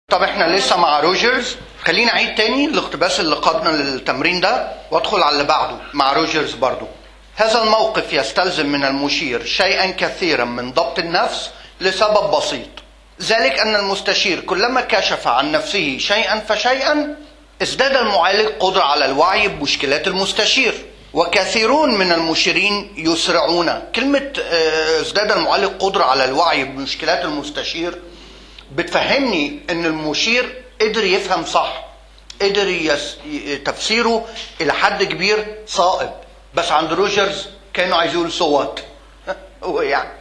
طب احنا لسه مع روجرز خلينا اعيد تاني الاقتباس اللي قادنا للتمرين ده وادخل على اللي بعده مع روجرز برضو هذا الموقف يستلزم من المشير شيئا كثيرا من ضبط النفس لسبب بسيط ذلك ان المستشير كلما كشف عن نفسه شيئا فشيئا ازداد المعالج قدرة على الوعي بمشكلات المستشير وكثيرون من المشيرين يسرعون كلمة آه، ازداد المعالج قدرة على الوعي بمشكلات المستشير بتفهمني ان المشير قدر يفهم صح قدر يس... ي- تفسيره الى حد كبير صائب بس عند روجرز كانوا عايزين يقولوا صوت هو يعني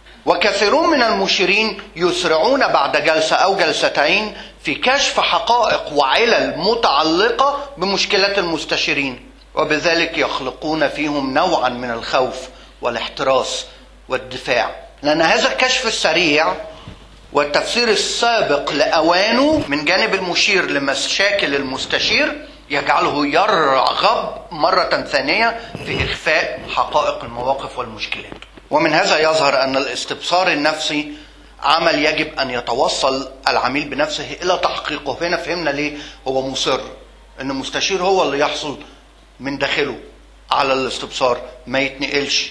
وكثيرون من المشيرين يسرعون بعد جلسة أو جلستين في كشف حقائق وعلل متعلقة بمشكلات المستشيرين وبذلك يخلقون فيهم نوعا من الخوف والاحتراس والدفاع لأن هذا الكشف السريع والتفسير السابق لأوانه من جانب المشير لمشاكل المستشير يجعله يرغب مرة ثانية في إخفاء حقائق المواقف والمشكلات ومن هذا يظهر أن الاستبصار النفسي عمل يجب أن يتوصل العميل بنفسه إلى تحقيقه هنا فهمنا ليه هو مصر أن المستشير هو اللي يحصل من داخله على الاستبصار ما يتنقلش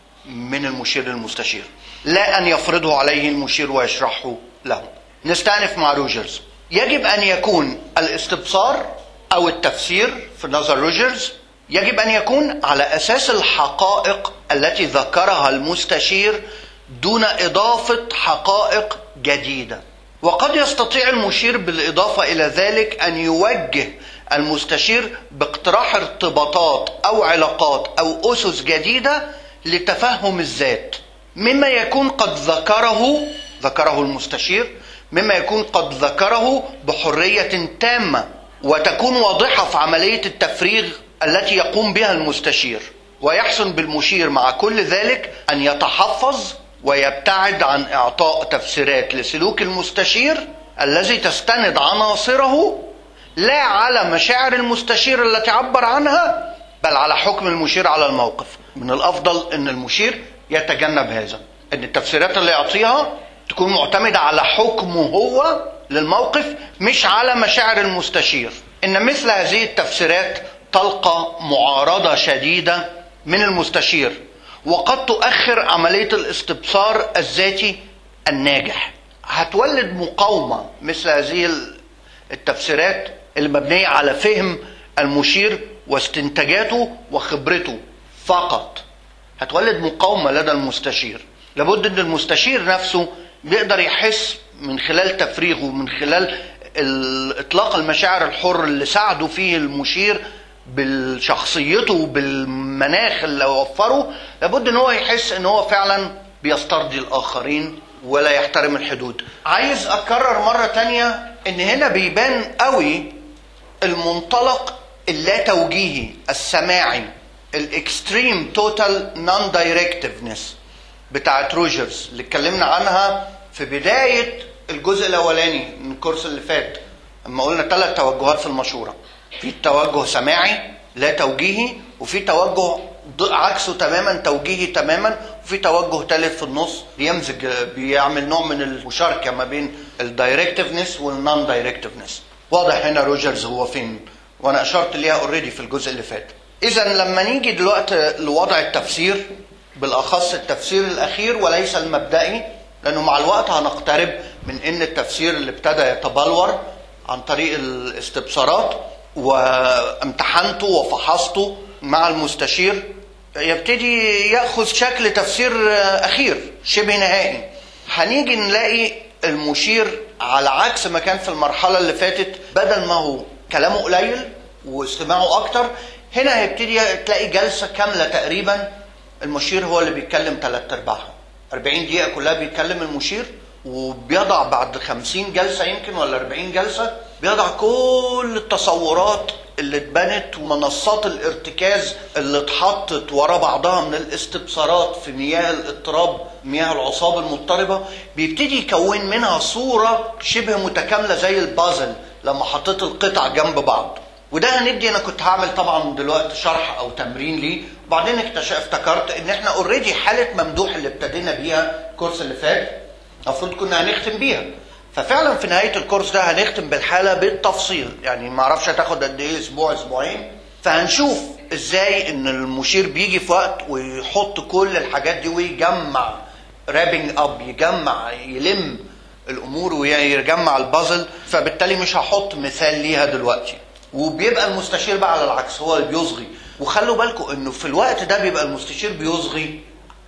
من المشير للمستشير لا أن يفرضه عليه المشير ويشرحه له نستأنف مع روجرز يجب أن يكون الاستبصار أو التفسير في نظر روجرز يجب أن يكون على أساس الحقائق التي ذكرها المستشير دون إضافة حقائق جديدة وقد يستطيع المشير بالإضافة إلى ذلك أن يوجه المستشير باقتراح ارتباطات أو علاقات أو أسس جديدة لتفهم الذات مما يكون قد ذكره ذكره المستشير مما يكون قد ذكره بحرية تامة وتكون واضحة في عملية التفريغ التي يقوم بها المستشير ويحسن بالمشير مع كل ذلك أن يتحفظ ويبتعد عن إعطاء تفسيرات لسلوك المستشير الذي تستند عناصره لا على مشاعر المستشير التي عبر عنها بل على حكم المشير على الموقف من الأفضل أن المشير يتجنب هذا أن التفسيرات اللي يعطيها تكون معتمدة على حكمه هو للموقف مش على مشاعر المستشير إن مثل هذه التفسيرات تلقى معارضة شديدة من المستشير وقد تؤخر عملية الاستبصار الذاتي الناجح هتولد مقاومة مثل هذه التفسيرات المبنية على فهم المشير واستنتاجاته وخبرته فقط هتولد مقاومة لدى المستشير لابد ان المستشير نفسه بيقدر يحس من خلال تفريغه من خلال اطلاق المشاعر الحر اللي ساعده فيه المشير بشخصيته وبالمناخ اللي وفره لابد ان هو يحس ان هو فعلا بيسترضي الاخرين ولا يحترم الحدود عايز اكرر مرة تانية ان هنا بيبان قوي المنطلق اللا توجيهي السماعي الاكستريم توتال نون دايركتفنس بتاعت روجرز اللي اتكلمنا عنها في بداية الجزء الاولاني من الكورس اللي فات اما قلنا ثلاث توجهات في المشورة في توجه سماعي لا توجيهي وفي توجه عكسه تماما توجيهي تماما وفي توجه ثالث في النص بيمزج بيعمل نوع من المشاركة ما بين الدايركتفنس والنون دايركتفنس واضح هنا روجرز هو فين وانا اشرت ليها اوريدي في الجزء اللي فات اذا لما نيجي دلوقتي لوضع التفسير بالاخص التفسير الاخير وليس المبدئي لانه مع الوقت هنقترب من ان التفسير اللي ابتدى يتبلور عن طريق الاستبصارات وامتحنته وفحصته مع المستشير يبتدي ياخذ شكل تفسير اخير شبه نهائي هنيجي نلاقي المشير على عكس ما كان في المرحله اللي فاتت بدل ما هو كلامه قليل واستماعه اكتر هنا هيبتدي تلاقي جلسه كامله تقريبا المشير هو اللي بيتكلم ثلاث ارباعها 40 دقيقه كلها بيتكلم المشير وبيضع بعد 50 جلسه يمكن ولا 40 جلسه بيضع كل التصورات اللي اتبنت ومنصات الارتكاز اللي اتحطت ورا بعضها من الاستبصارات في مياه الاضطراب مياه العصاب المضطربه بيبتدي يكون منها صوره شبه متكامله زي البازل لما حطيت القطع جنب بعض وده هندي انا كنت هعمل طبعا دلوقتي شرح او تمرين ليه وبعدين اكتشف افتكرت ان احنا اوريدي حاله ممدوح اللي ابتدينا بيها الكورس اللي فات المفروض كنا هنختم بيها ففعلا في نهايه الكورس ده هنختم بالحاله بالتفصيل يعني ما اعرفش هتاخد قد ايه اسبوع اسبوعين فهنشوف ازاي ان المشير بيجي في وقت ويحط كل الحاجات دي ويجمع رابنج اب يجمع يلم الامور ويجمع البازل فبالتالي مش هحط مثال ليها دلوقتي وبيبقى المستشير بقى على العكس هو اللي بيصغي وخلوا بالكم انه في الوقت ده بيبقى المستشير بيصغي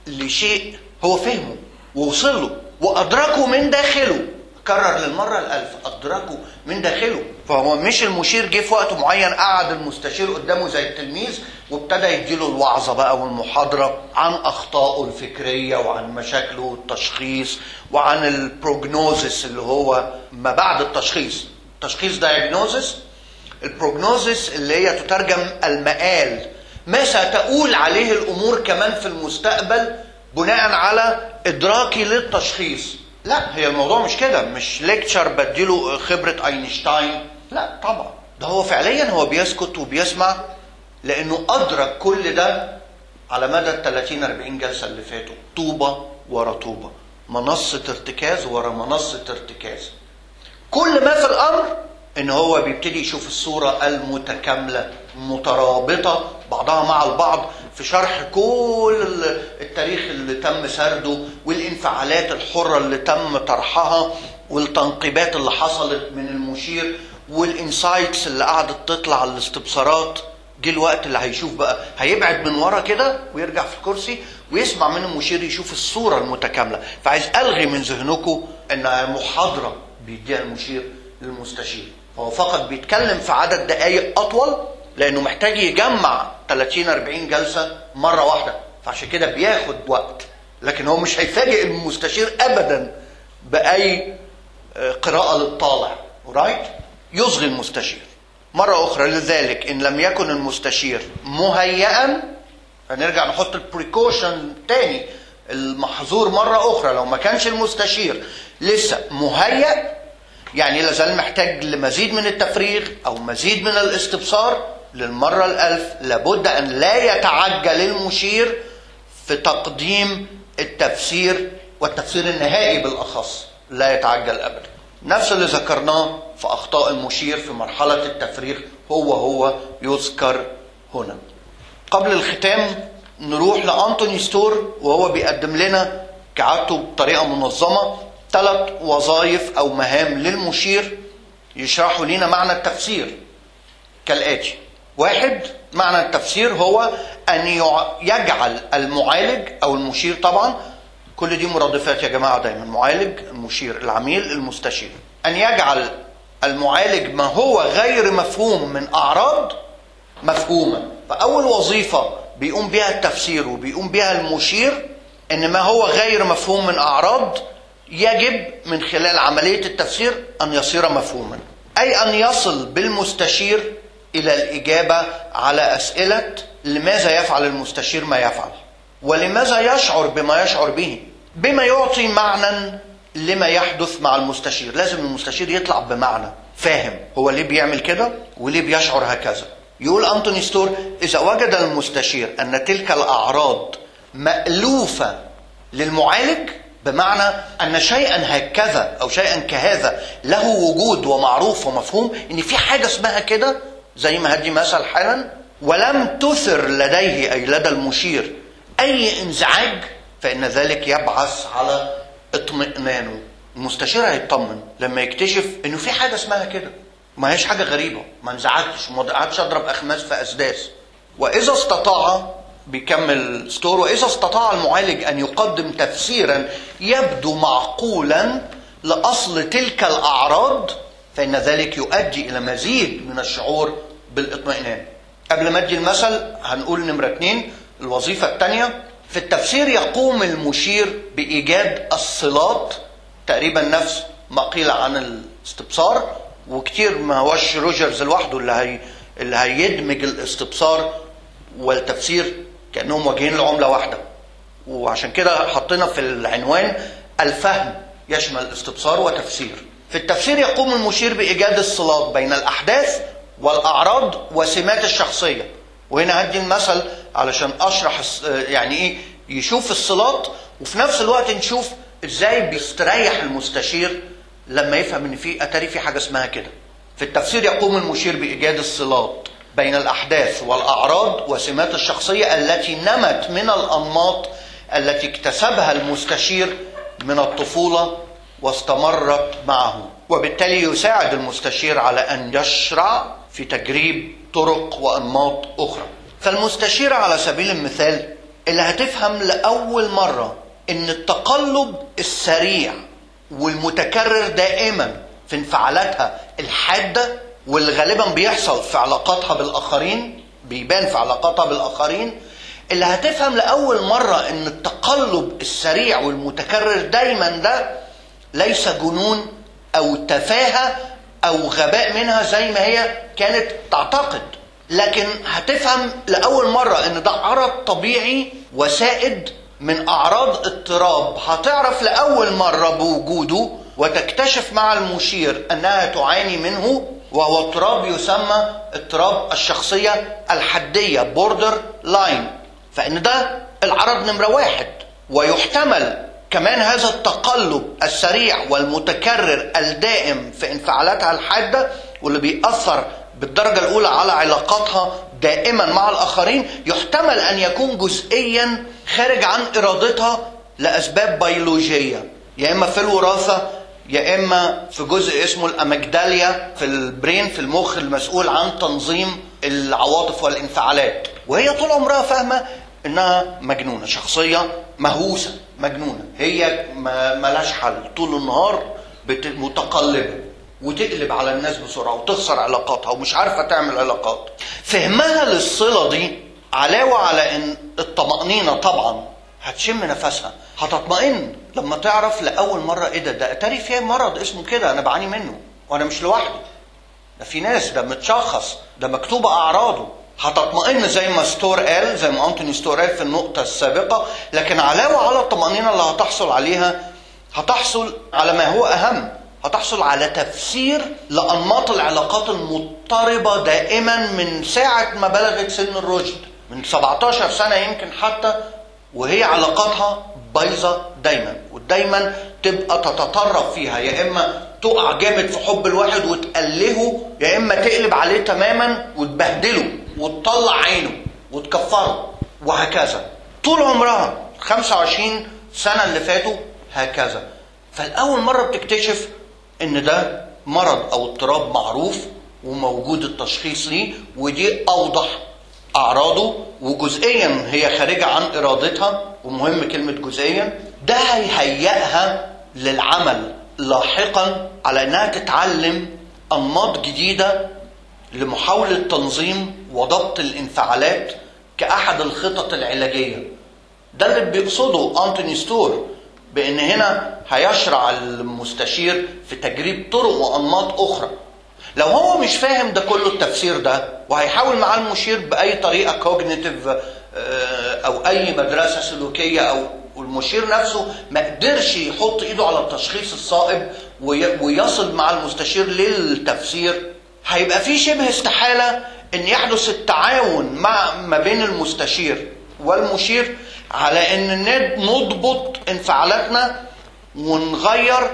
لشيء هو فهمه ووصل له وادركه من داخله كرر للمره الالف ادركه من داخله فهو مش المشير جه في وقت معين قعد المستشير قدامه زي التلميذ وابتدى يديله الوعظه بقى والمحاضره عن اخطائه الفكريه وعن مشاكله والتشخيص وعن البروجنوزس اللي هو ما بعد التشخيص التشخيص دايجنوزس البروجنوزس اللي هي تترجم المآل ما ستؤول عليه الامور كمان في المستقبل بناء على ادراكي للتشخيص لا هي الموضوع مش كده مش ليكتشر بديله خبره اينشتاين لا طبعا ده هو فعليا هو بيسكت وبيسمع لانه ادرك كل ده على مدى ال 30 40 جلسه اللي فاتوا طوبه ورا طوبه منصه ارتكاز ورا منصه ارتكاز كل ما في الامر ان هو بيبتدي يشوف الصوره المتكامله مترابطه بعضها مع البعض في شرح كل التاريخ اللي تم سرده والانفعالات الحره اللي تم طرحها والتنقيبات اللي حصلت من المشير والانسايتس اللي قعدت تطلع الاستبصارات جه الوقت اللي هيشوف بقى هيبعد من ورا كده ويرجع في الكرسي ويسمع من المشير يشوف الصوره المتكامله فعايز الغي من ذهنكم انها محاضره بيديها المشير للمستشير فهو فقط بيتكلم في عدد دقائق اطول لانه محتاج يجمع 30 40 جلسه مره واحده فعشان كده بياخد وقت لكن هو مش هيفاجئ المستشير ابدا باي قراءه للطالع رايت يصغي المستشير مرة أخرى لذلك إن لم يكن المستشير مهيئا فنرجع نحط البريكوشن تاني المحظور مرة أخرى لو ما كانش المستشير لسه مهيأ يعني لازال محتاج لمزيد من التفريغ أو مزيد من الاستبصار للمرة الألف لابد أن لا يتعجل المشير في تقديم التفسير والتفسير النهائي بالأخص لا يتعجل أبدا نفس اللي ذكرناه في أخطاء المشير في مرحلة التفريغ هو هو يذكر هنا قبل الختام نروح لأنتوني ستور وهو بيقدم لنا كعادته بطريقة منظمة ثلاث وظائف أو مهام للمشير يشرحوا لنا معنى التفسير كالآتي واحد معنى التفسير هو أن يجعل المعالج أو المشير طبعا كل دي مرادفات يا جماعة دايما معالج المشير العميل المستشير أن يجعل المعالج ما هو غير مفهوم من أعراض مفهومة فأول وظيفة بيقوم بها التفسير وبيقوم بها المشير أن ما هو غير مفهوم من أعراض يجب من خلال عملية التفسير أن يصير مفهوما أي أن يصل بالمستشير إلى الإجابة على أسئلة لماذا يفعل المستشير ما يفعل ولماذا يشعر بما يشعر به بما يعطي معنى لما يحدث مع المستشير لازم المستشير يطلع بمعنى فاهم هو ليه بيعمل كده وليه بيشعر هكذا يقول أنتوني ستور إذا وجد المستشير أن تلك الأعراض مألوفة للمعالج بمعنى أن شيئا هكذا أو شيئا كهذا له وجود ومعروف ومفهوم إن في حاجة اسمها كده زي ما هدي مثل حالا ولم تثر لديه أي لدى المشير أي انزعاج فإن ذلك يبعث على اطمئنانه المستشير هيطمن لما يكتشف انه في حاجه اسمها كده ما هيش حاجه غريبه ما انزعجتش وما قعدتش اضرب اخماس في اسداس واذا استطاع بيكمل ستور واذا استطاع المعالج ان يقدم تفسيرا يبدو معقولا لاصل تلك الاعراض فان ذلك يؤدي الى مزيد من الشعور بالاطمئنان قبل ما ادي المثل هنقول نمره اثنين الوظيفه الثانيه في التفسير يقوم المشير بإيجاد الصلات تقريبا نفس ما قيل عن الاستبصار وكتير ما هوش روجرز لوحده اللي هي اللي هيدمج الاستبصار والتفسير كانهم وجهين لعمله واحده وعشان كده حطينا في العنوان الفهم يشمل استبصار وتفسير في التفسير يقوم المشير بايجاد الصلات بين الاحداث والاعراض وسمات الشخصيه وهنا هدي المثل علشان اشرح يعني ايه يشوف الصلات وفي نفس الوقت نشوف ازاي بيستريح المستشير لما يفهم ان في اتاري في حاجه اسمها كده في التفسير يقوم المشير بايجاد الصلات بين الاحداث والاعراض وسمات الشخصيه التي نمت من الانماط التي اكتسبها المستشير من الطفوله واستمرت معه وبالتالي يساعد المستشير على ان يشرع في تجريب طرق وانماط اخرى فالمستشير على سبيل المثال اللي هتفهم لاول مره ان التقلب السريع والمتكرر دائما في انفعالاتها الحاده واللي غالبا بيحصل في علاقاتها بالاخرين بيبان في علاقاتها بالاخرين اللي هتفهم لاول مره ان التقلب السريع والمتكرر دايما ده ليس جنون او تفاهه او غباء منها زي ما هي كانت تعتقد لكن هتفهم لاول مره ان ده عرض طبيعي وسائد من اعراض اضطراب هتعرف لاول مره بوجوده وتكتشف مع المشير انها تعاني منه وهو اضطراب يسمى اضطراب الشخصيه الحديه بوردر لاين فان ده العرض نمره واحد ويحتمل كمان هذا التقلب السريع والمتكرر الدائم في انفعالاتها الحاده واللي بيأثر بالدرجة الأولى على علاقاتها دائما مع الآخرين يحتمل أن يكون جزئيا خارج عن إرادتها لأسباب بيولوجية يا إما في الوراثة يا إما في جزء اسمه الأمجداليا في البرين في المخ المسؤول عن تنظيم العواطف والانفعالات وهي طول عمرها فاهمة إنها مجنونة شخصية مهووسة مجنونة هي ملاش حل طول النهار متقلبة وتقلب على الناس بسرعه وتخسر علاقاتها ومش عارفه تعمل علاقات. فهمها للصله دي علاوه على ان الطمانينه طبعا هتشم نفسها هتطمئن لما تعرف لاول مره ايه ده ده اتاري فيها مرض اسمه كده انا بعاني منه وانا مش لوحدي. ده في ناس ده متشخص ده مكتوبه اعراضه هتطمئن زي ما ستور قال زي ما انتوني ستور قال في النقطه السابقه لكن علاوه على الطمانينه اللي هتحصل عليها هتحصل على ما هو اهم هتحصل على تفسير لأنماط العلاقات المضطربة دائما من ساعة ما بلغت سن الرشد من 17 سنة يمكن حتى وهي علاقاتها بايظة دايما ودايما تبقى تتطرف فيها يا إما تقع جامد في حب الواحد وتقلهه يا إما تقلب عليه تماما وتبهدله وتطلع عينه وتكفره وهكذا طول عمرها 25 سنة اللي فاتوا هكذا فالأول مرة بتكتشف ان ده مرض او اضطراب معروف وموجود التشخيص ليه ودي اوضح اعراضه وجزئيا هي خارجه عن ارادتها ومهم كلمه جزئيا ده هيهيئها للعمل لاحقا على انها تتعلم انماط جديده لمحاوله تنظيم وضبط الانفعالات كاحد الخطط العلاجيه ده اللي بيقصده انتوني ستور بان هنا هيشرع المستشير في تجريب طرق وانماط اخرى لو هو مش فاهم ده كله التفسير ده وهيحاول معاه المشير باي طريقه كوجنيتيف او اي مدرسه سلوكيه او والمشير نفسه ما قدرش يحط ايده على التشخيص الصائب ويصل مع المستشير للتفسير هيبقى في شبه استحاله ان يحدث التعاون مع ما بين المستشير والمشير على ان نضبط انفعالاتنا ونغير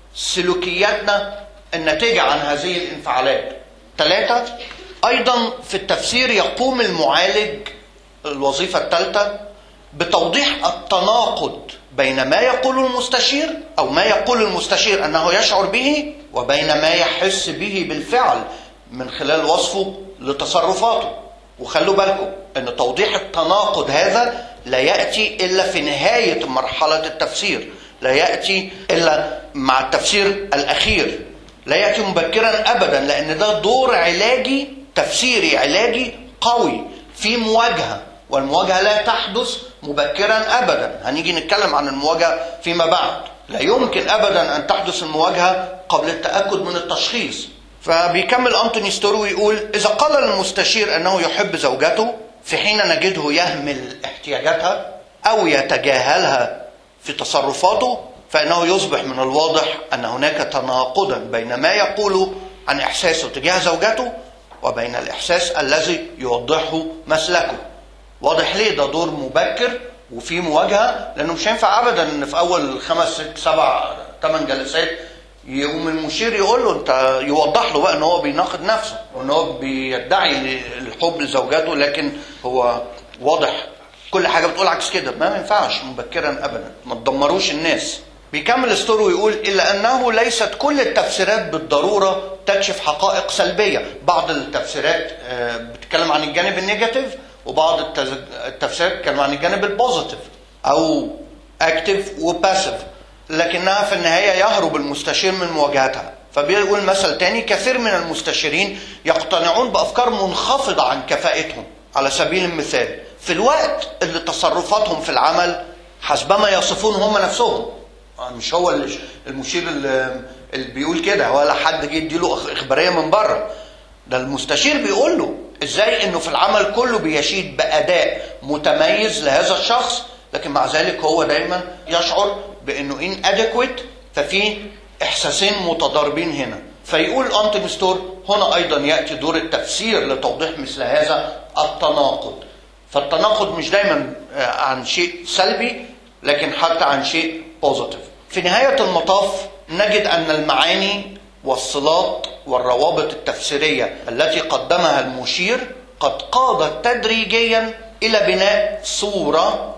سلوكياتنا الناتجة عن هذه الانفعالات ثلاثة أيضا في التفسير يقوم المعالج الوظيفة الثالثة بتوضيح التناقض بين ما يقول المستشير أو ما يقول المستشير أنه يشعر به وبين ما يحس به بالفعل من خلال وصفه لتصرفاته وخلوا بالكم أن توضيح التناقض هذا لا يأتي إلا في نهاية مرحلة التفسير لا يأتي إلا مع التفسير الأخير لا يأتي مبكرا أبدا لأن ده دور علاجي تفسيري علاجي قوي في مواجهة والمواجهة لا تحدث مبكرا أبدا هنيجي نتكلم عن المواجهة فيما بعد لا يمكن أبدا أن تحدث المواجهة قبل التأكد من التشخيص فبيكمل أنتوني ستور ويقول إذا قال المستشير أنه يحب زوجته في حين نجده يهمل احتياجاتها أو يتجاهلها في تصرفاته فإنه يصبح من الواضح أن هناك تناقضا بين ما يقول عن إحساسه تجاه زوجته وبين الإحساس الذي يوضحه مسلكه واضح ليه ده دور مبكر وفي مواجهة لأنه مش هينفع أبدا إن في أول خمس ست سبع ثمان جلسات يقوم المشير يقول له انت يوضح له بقى ان هو بيناقض نفسه وان هو بيدعي الحب لزوجاته لكن هو واضح كل حاجه بتقول عكس كده ما ينفعش مبكرا ابدا ما تدمروش الناس بيكمل ستورو ويقول الا انه ليست كل التفسيرات بالضروره تكشف حقائق سلبيه بعض التفسيرات آه، بتتكلم عن الجانب النيجاتيف وبعض التز- التفسيرات بتتكلم عن الجانب البوزيتيف او اكتف وباسيف لكنها في النهايه يهرب المستشير من مواجهتها فبيقول مثل تاني كثير من المستشيرين يقتنعون بافكار منخفضه عن كفاءتهم على سبيل المثال في الوقت اللي تصرفاتهم في العمل حسبما يصفون هم نفسهم مش هو اللي- المشير اللي اللي بيقول كده ولا حد جه يديله أخ- اخباريه من بره ده المستشير بيقول له ازاي انه في العمل كله بيشيد باداء متميز لهذا الشخص لكن مع ذلك هو دايما يشعر بانه ان ادكويت ففي احساسين متضاربين هنا فيقول انتوني ستور هنا ايضا ياتي دور التفسير لتوضيح مثل هذا التناقض فالتناقض مش دايما آه، عن شيء سلبي لكن حتى عن شيء بوزيتيف في نهايه المطاف نجد ان المعاني والصلات والروابط التفسيريه التي قدمها المشير قد قادت تدريجيا الى بناء صوره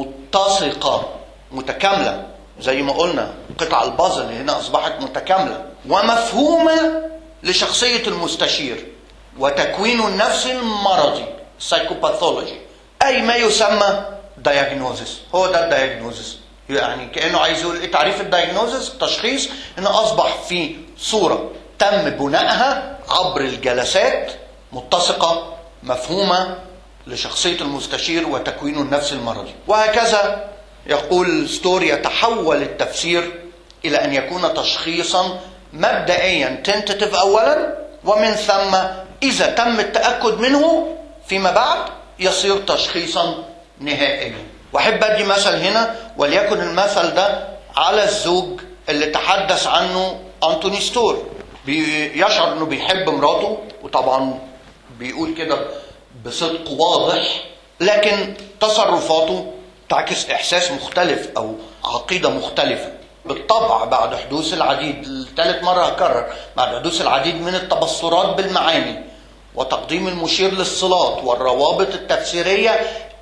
متسقه متكامله زي ما قلنا قطع البازل هنا اصبحت متكامله ومفهومه لشخصيه المستشير وتكوين النفس المرضي سايكوباثولوجي اي ما يسمى دايجنوزس هو ده الدايجنوزس يعني كانه عايز يقول ايه تعريف الدايجنوزس التشخيص انه اصبح في صوره تم بنائها عبر الجلسات متسقه مفهومه لشخصيه المستشير وتكوينه النفسي المرضي وهكذا يقول ستور يتحول التفسير الى ان يكون تشخيصا مبدئيا تنتتف اولا ومن ثم اذا تم التاكد منه فيما بعد يصير تشخيصا نهائيا واحب ادي مثل هنا وليكن المثل ده على الزوج اللي تحدث عنه انتوني ستور بيشعر انه بيحب مراته وطبعا بيقول كده بصدق واضح لكن تصرفاته تعكس احساس مختلف او عقيده مختلفه بالطبع بعد حدوث العديد لثالث مره هكرر بعد حدوث العديد من التبصرات بالمعاني وتقديم المشير للصلات والروابط التفسيريه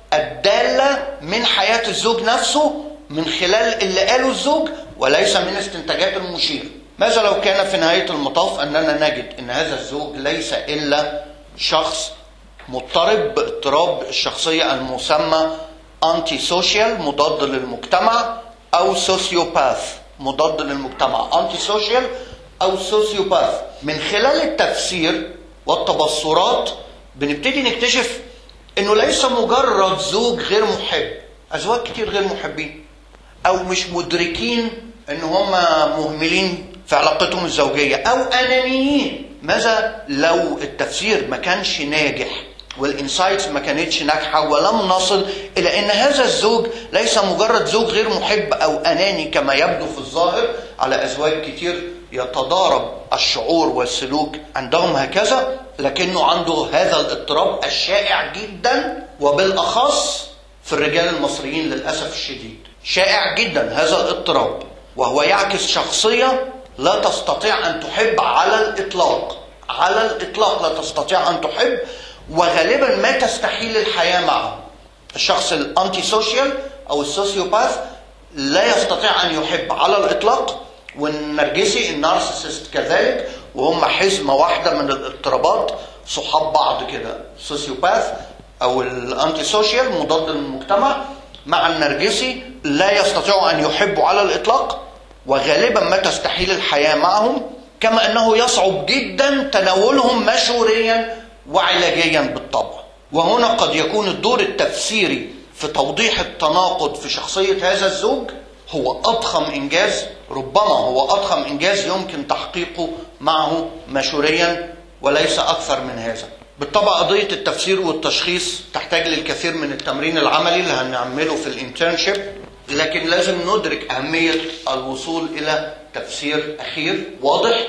الداله من حياه الزوج نفسه من خلال اللي قاله الزوج وليس من استنتاجات المشير ماذا لو كان في نهايه المطاف اننا نجد ان هذا الزوج ليس الا شخص مضطرب باضطراب الشخصيه المسمى انتي سوشيال مضاد للمجتمع او سوسيوباث مضاد للمجتمع انتي سوشيال او سوسيوباث من خلال التفسير والتبصرات بنبتدي نكتشف انه ليس مجرد زوج غير محب ازواج كتير غير محبين او مش مدركين ان هم مهملين في علاقتهم الزوجيه او انانيين ماذا لو التفسير ما كانش ناجح والانسايتس ما كانتش ناجحه ولم نصل الى ان هذا الزوج ليس مجرد زوج غير محب او اناني كما يبدو في الظاهر على ازواج كتير يتضارب الشعور والسلوك عندهم هكذا لكنه عنده هذا الاضطراب الشائع جدا وبالاخص في الرجال المصريين للاسف الشديد شائع جدا هذا الاضطراب وهو يعكس شخصيه لا تستطيع ان تحب على الاطلاق على الاطلاق لا تستطيع ان تحب وغالبا ما تستحيل الحياه معه الشخص الانتي سوشيال او السوسيوباث لا يستطيع ان يحب على الاطلاق والنرجسي النارسيسست كذلك وهم حزمه واحده من الاضطرابات صحاب بعض كده سوسيوباث او الانتي سوشيال مضاد للمجتمع مع النرجسي لا يستطيع ان يحبوا على الاطلاق وغالبا ما تستحيل الحياه معهم كما انه يصعب جدا تناولهم مشوريا وعلاجيا بالطبع وهنا قد يكون الدور التفسيري في توضيح التناقض في شخصيه هذا الزوج هو اضخم انجاز ربما هو اضخم انجاز يمكن تحقيقه معه مشوريا وليس اكثر من هذا بالطبع قضية التفسير والتشخيص تحتاج للكثير من التمرين العملي اللي هنعمله في الانترنشيب لكن لازم ندرك أهمية الوصول إلى تفسير أخير واضح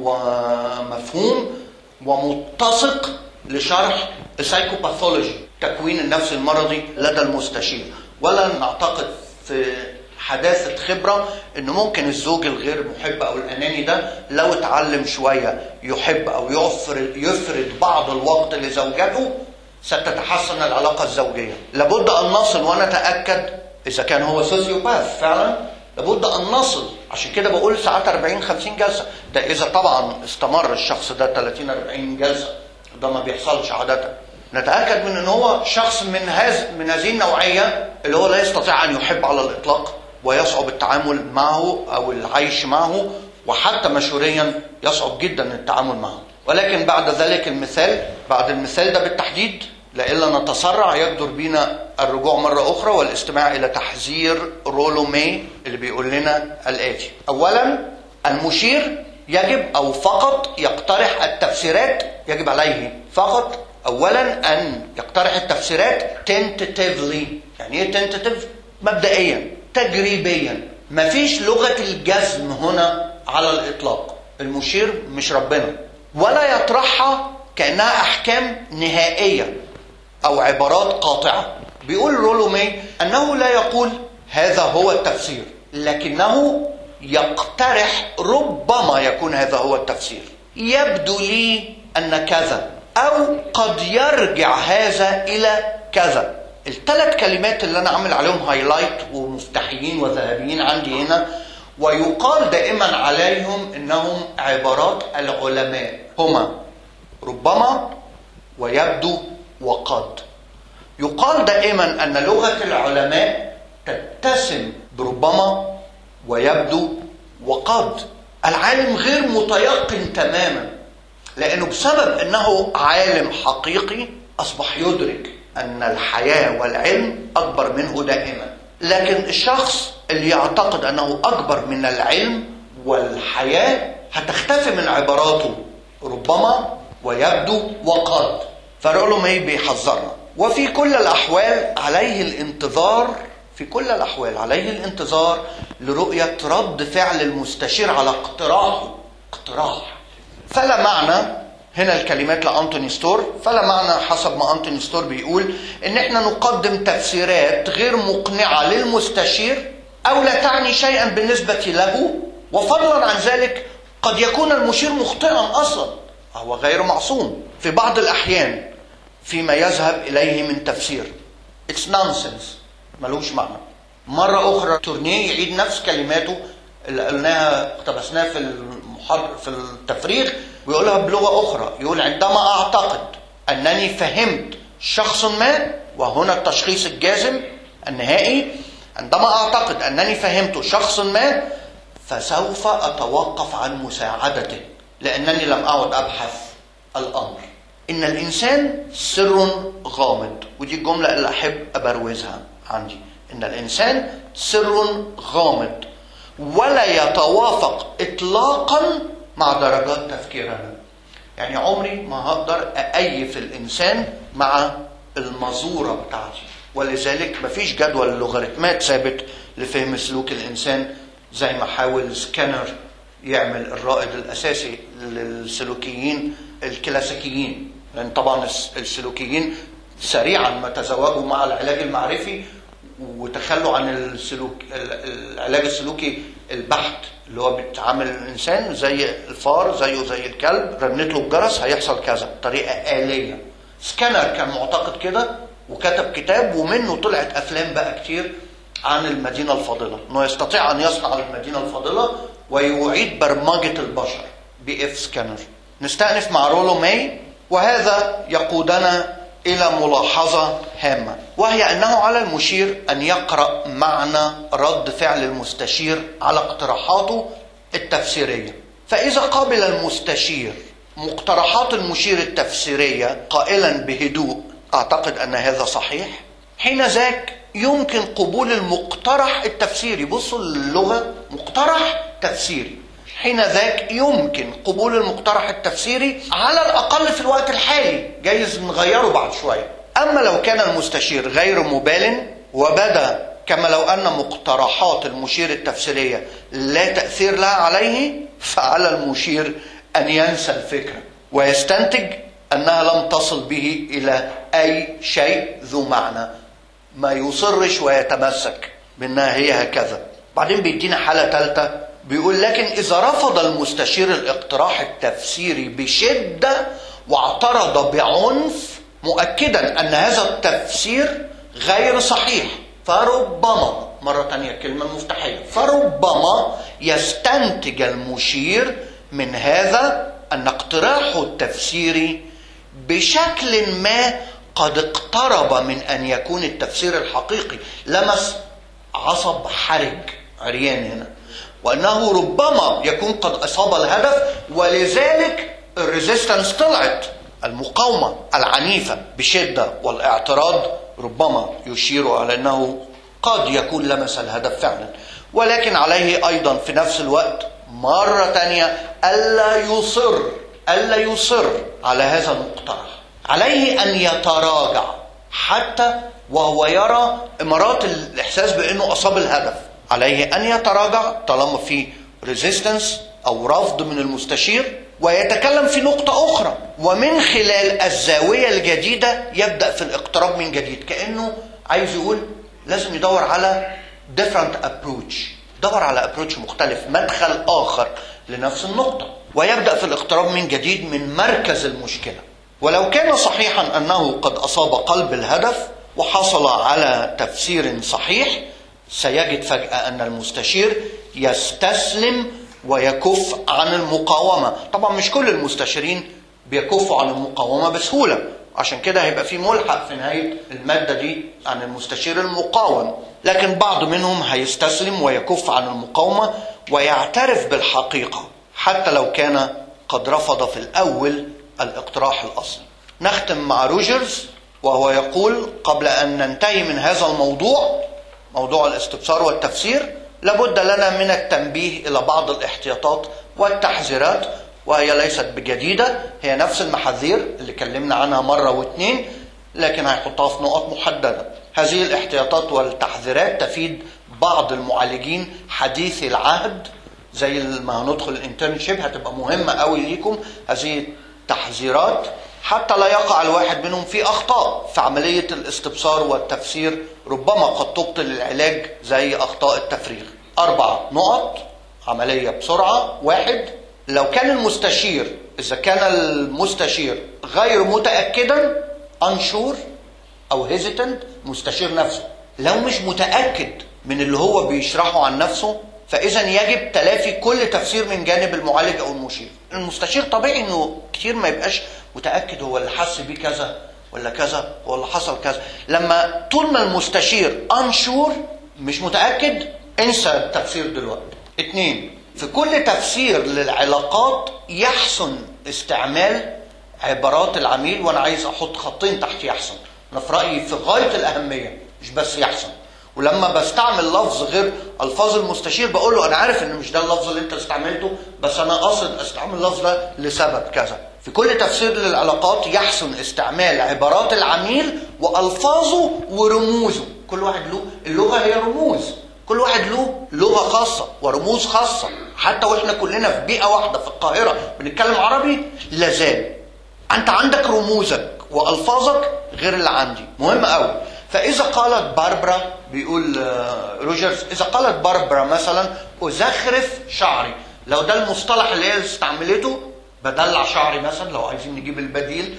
ومفهوم ومتسق لشرح السايكوباثولوجي تكوين النفس المرضي لدى المستشير ولا نعتقد في حداثة خبرة ان ممكن الزوج الغير محب او الاناني ده لو اتعلم شوية يحب او يفرد, يفرد بعض الوقت لزوجته ستتحسن العلاقة الزوجية لابد ان نصل ونتأكد اذا كان هو سوسيوباث فعلا لابد ان نصل عشان كده بقول ساعات 40 50 جلسة ده اذا طبعا استمر الشخص ده 30 40 جلسة ده ما بيحصلش عادة نتأكد من ان هو شخص من هذا من هذه النوعية اللي هو لا يستطيع ان يحب على الاطلاق ويصعب التعامل معه او العيش معه وحتى مشوريا يصعب جدا التعامل معه ولكن بعد ذلك المثال بعد المثال ده بالتحديد لئلا نتسرع يقدر بنا الرجوع مرة أخرى والاستماع إلى تحذير رولو مي اللي بيقول لنا الآتي أولا المشير يجب أو فقط يقترح التفسيرات يجب عليه فقط أولا أن يقترح التفسيرات tentatively يعني إيه tentative؟ مبدئيا تجريبيا مفيش لغة الجزم هنا على الإطلاق المشير مش ربنا ولا يطرحها كأنها أحكام نهائية أو عبارات قاطعة بيقول رولو مي أنه لا يقول هذا هو التفسير لكنه يقترح ربما يكون هذا هو التفسير يبدو لي أن كذا أو قد يرجع هذا إلى كذا الثلاث كلمات اللي أنا عامل عليهم هايلايت ومفتاحيين وذهبيين عندي هنا ويقال دائما عليهم انهم عبارات العلماء هما ربما ويبدو وقد يقال دائما ان لغه العلماء تتسم بربما ويبدو وقد العالم غير متيقن تماما لانه بسبب انه عالم حقيقي اصبح يدرك ان الحياه والعلم اكبر منه دائما لكن الشخص اللي يعتقد انه اكبر من العلم والحياه هتختفي من عباراته ربما ويبدو وقد فرولو ماي بيحذرنا وفي كل الاحوال عليه الانتظار في كل الاحوال عليه الانتظار لرؤيه رد فعل المستشير على اقتراحه اقتراح فلا معنى هنا الكلمات لأنتوني ستور فلا معنى حسب ما أنتوني ستور بيقول إن إحنا نقدم تفسيرات غير مقنعة للمستشير أو لا تعني شيئا بالنسبة له وفضلا عن ذلك قد يكون المشير مخطئا أصلا هو غير معصوم في بعض الأحيان فيما يذهب إليه من تفسير It's nonsense ملوش معنى مرة أخرى تورنيه يعيد نفس كلماته اللي قلناها اقتبسناها في المحاضر في التفريغ ويقولها بلغة أخرى يقول عندما أعتقد أنني فهمت شخص ما وهنا التشخيص الجازم النهائي عندما أعتقد أنني فهمت شخص ما فسوف أتوقف عن مساعدته لأنني لم أعد أبحث الأمر إن الإنسان سر غامض ودي الجملة اللي أحب أبروزها عندي إن الإنسان سر غامض ولا يتوافق إطلاقا مع درجات تفكيرنا يعني عمري ما هقدر أأيف الإنسان مع المزورة بتاعتي ولذلك مفيش جدول لوغاريتمات ثابت لفهم سلوك الإنسان زي ما حاول سكانر يعمل الرائد الأساسي للسلوكيين الكلاسيكيين لأن طبعا السلوكيين سريعا ما تزوجوا مع العلاج المعرفي وتخلوا عن السلوك العلاج السلوكي البحت اللي هو بيتعامل الانسان زي الفار زيه زي الكلب رنت له الجرس هيحصل كذا طريقه آلية سكانر كان معتقد كده وكتب كتاب ومنه طلعت افلام بقى كتير عن المدينه الفاضله انه يستطيع ان يصنع المدينه الفاضله ويعيد برمجه البشر بي اف سكانر نستأنف مع رولو ماي وهذا يقودنا الى ملاحظه هامه وهي انه على المشير ان يقرا معنى رد فعل المستشير على اقتراحاته التفسيريه فاذا قابل المستشير مقترحات المشير التفسيريه قائلا بهدوء اعتقد ان هذا صحيح حين ذاك يمكن قبول المقترح التفسيري بصوا اللغه مقترح تفسيري حين ذاك يمكن قبول المقترح التفسيري على الأقل في الوقت الحالي جايز نغيره بعد شوية أما لو كان المستشير غير مبال وبدا كما لو أن مقترحات المشير التفسيرية لا تأثير لها عليه فعلى المشير أن ينسى الفكرة ويستنتج أنها لم تصل به إلى أي شيء ذو معنى ما يصرش ويتمسك بأنها هي هكذا بعدين بيدينا حالة ثالثة بيقول لكن إذا رفض المستشير الاقتراح التفسيري بشدة واعترض بعنف مؤكدا أن هذا التفسير غير صحيح فربما مرة تانية الكلمة المفتاحية فربما يستنتج المشير من هذا أن اقتراحه التفسيري بشكل ما قد اقترب من أن يكون التفسير الحقيقي لمس عصب حرج عريان هنا وأنه ربما يكون قد أصاب الهدف ولذلك الريزيستنس طلعت المقاومة العنيفة بشدة والاعتراض ربما يشير على أنه قد يكون لمس الهدف فعلا ولكن عليه أيضا في نفس الوقت مرة تانية ألا يصر ألا يصر على هذا المقترح عليه أن يتراجع حتى وهو يرى إمارات الإحساس بأنه أصاب الهدف عليه أن يتراجع طالما في ريزيستنس أو رفض من المستشير ويتكلم في نقطة أخرى ومن خلال الزاوية الجديدة يبدأ في الاقتراب من جديد كأنه عايز يقول لازم يدور على different approach دور على approach مختلف مدخل آخر لنفس النقطة ويبدأ في الاقتراب من جديد من مركز المشكلة ولو كان صحيحا أنه قد أصاب قلب الهدف وحصل على تفسير صحيح سيجد فجأة أن المستشير يستسلم ويكف عن المقاومة طبعا مش كل المستشارين بيكفوا عن المقاومة بسهولة عشان كده هيبقى في ملحق في نهاية المادة دي عن المستشير المقاوم لكن بعض منهم هيستسلم ويكف عن المقاومة ويعترف بالحقيقة حتى لو كان قد رفض في الأول الاقتراح الأصلي نختم مع روجرز وهو يقول قبل أن ننتهي من هذا الموضوع موضوع الاستبصار والتفسير لابد لنا من التنبيه إلى بعض الاحتياطات والتحذيرات وهي ليست بجديدة هي نفس المحاذير اللي كلمنا عنها مرة واثنين لكن هيحطها في نقط محددة هذه الاحتياطات والتحذيرات تفيد بعض المعالجين حديثي العهد زي ما هندخل الانترنشيب هتبقى مهمة قوي ليكم هذه التحذيرات حتى لا يقع الواحد منهم في أخطاء في عملية الاستبصار والتفسير ربما قد تبطل العلاج زي أخطاء التفريغ أربع نقط عملية بسرعة واحد لو كان المستشير إذا كان المستشير غير متأكدا أنشور أو هيزيتنت مستشير نفسه لو مش متأكد من اللي هو بيشرحه عن نفسه فإذا يجب تلافي كل تفسير من جانب المعالج أو المشير المستشير طبيعي إنه كتير ما يبقاش متأكد هو اللي حس بيه كذا ولا كذا ولا حصل كذا لما طول ما المستشير أنشور مش متأكد انسى التفسير دلوقتي اتنين في كل تفسير للعلاقات يحسن استعمال عبارات العميل وانا عايز احط خطين تحت يحسن انا في رايي في غايه الاهميه مش بس يحسن ولما بستعمل لفظ غير الفاظ المستشير بقول له انا عارف ان مش ده اللفظ اللي انت استعملته بس انا قاصد استعمل اللفظ ده لسبب كذا في كل تفسير للعلاقات يحسن استعمال عبارات العميل والفاظه ورموزه كل واحد له اللغه هي رموز كل واحد له لغه خاصه ورموز خاصه حتى واحنا كلنا في بيئه واحده في القاهره بنتكلم عربي لازال انت عندك رموزك والفاظك غير اللي عندي مهم قوي فاذا قالت باربرا بيقول روجرز اذا قالت باربرا مثلا ازخرف شعري لو ده المصطلح اللي هي استعملته بدلع شعري مثلا لو عايزين نجيب البديل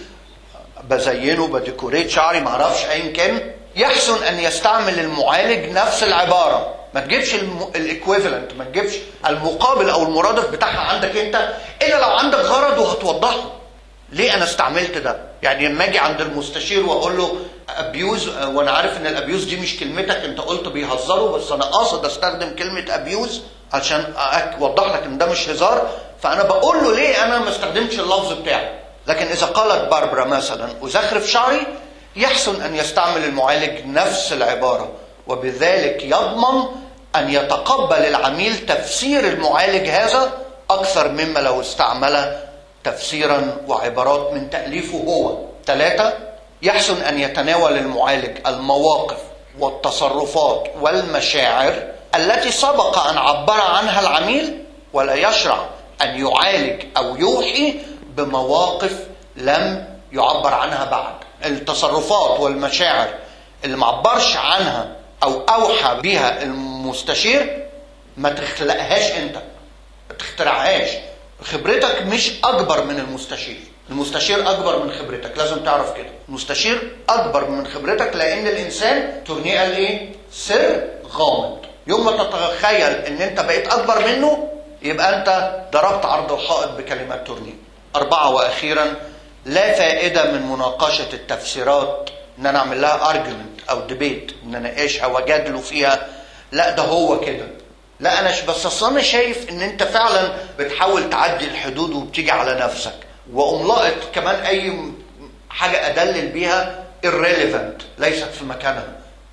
بزينه بديكوريت شعري معرفش ايا كان يحسن ان يستعمل المعالج نفس العباره ما تجيبش الايكويفالنت ما تجيبش المقابل او المرادف بتاعها عندك انت الا لو عندك غرض وهتوضحه ليه انا استعملت ده يعني لما اجي عند المستشير واقول له ابيوز وانا عارف ان الابيوز دي مش كلمتك انت قلت بيهزروا بس انا قاصد استخدم كلمه ابيوز عشان اوضح لك ان ده مش هزار فانا بقول له ليه انا ما استخدمتش اللفظ بتاعي لكن اذا قالت باربرا مثلا ازخرف شعري يحسن ان يستعمل المعالج نفس العباره وبذلك يضمن ان يتقبل العميل تفسير المعالج هذا اكثر مما لو استعمل تفسيرا وعبارات من تاليفه هو ثلاثه يحسن ان يتناول المعالج المواقف والتصرفات والمشاعر التي سبق ان عبر عنها العميل ولا يشرع ان يعالج او يوحي بمواقف لم يعبر عنها بعد التصرفات والمشاعر اللي معبرش عنها او اوحى بها المستشير ما تخلقهاش انت ما تخترعهاش خبرتك مش اكبر من المستشير المستشير اكبر من خبرتك لازم تعرف كده المستشير اكبر من خبرتك لان الانسان تورنيه قال ايه سر غامض يوم ما تتخيل ان انت بقيت اكبر منه يبقى انت ضربت عرض الحائط بكلمات تورنيه اربعه واخيرا لا فائده من مناقشه التفسيرات ان انا اعمل لها ارجيومنت او ديبيت ان انا اناقشها واجادله فيها لا ده هو كده لا انا ش- بس اصل انا شايف ان انت فعلا بتحاول تعدي الحدود وبتيجي على نفسك واقوم لاقط كمان اي م- حاجه ادلل بيها irrelevant ليست في مكانها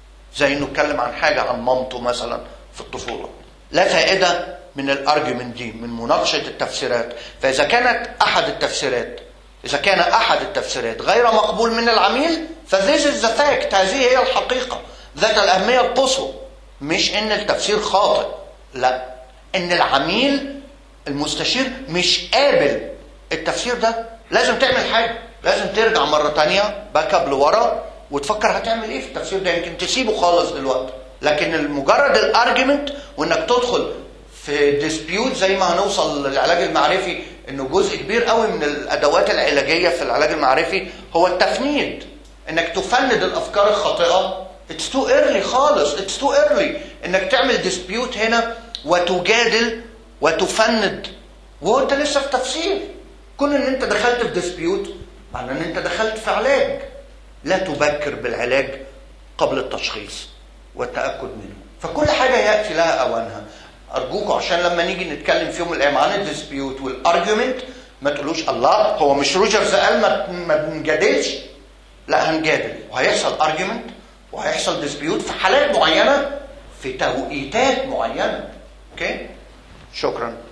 زي انه اتكلم عن حاجه عن مامته مثلا في الطفوله لا فائده من الارجيومنت دي من مناقشه التفسيرات فاذا كانت احد التفسيرات اذا كان احد التفسيرات غير مقبول من العميل فذيس از ذا فاكت هذه هي الحقيقه ذات الاهميه القصوى مش ان التفسير خاطئ لا ان العميل المستشير مش قابل التفسير ده لازم تعمل حاجه لازم ترجع مره تانية باك اب لورا وتفكر هتعمل ايه في التفسير ده يمكن تسيبه خالص دلوقتي لكن مجرد الارجيومنت وانك تدخل في ديسبيوت زي ما هنوصل للعلاج المعرفي انه جزء كبير قوي من الادوات العلاجيه في العلاج المعرفي هو التفنيد انك تفند الافكار الخاطئه اتس تو ايرلي خالص اتس تو ايرلي انك تعمل ديسبيوت هنا وتجادل وتفند وانت لسه في تفسير كون ان انت دخلت في ديسبيوت معناه ان انت دخلت في علاج لا تبكر بالعلاج قبل التشخيص والتاكد منه فكل حاجه ياتي لها اوانها ارجوكم عشان لما نيجي نتكلم في يوم من الايام عن الديسبيوت والارجيومنت ما تقولوش الله هو مش روجرز قال ما ما بنجادلش لا هنجادل وهيحصل ارجيومنت وهيحصل ديسبيوت في حالات معينه في توقيتات معينه اوكي شكرا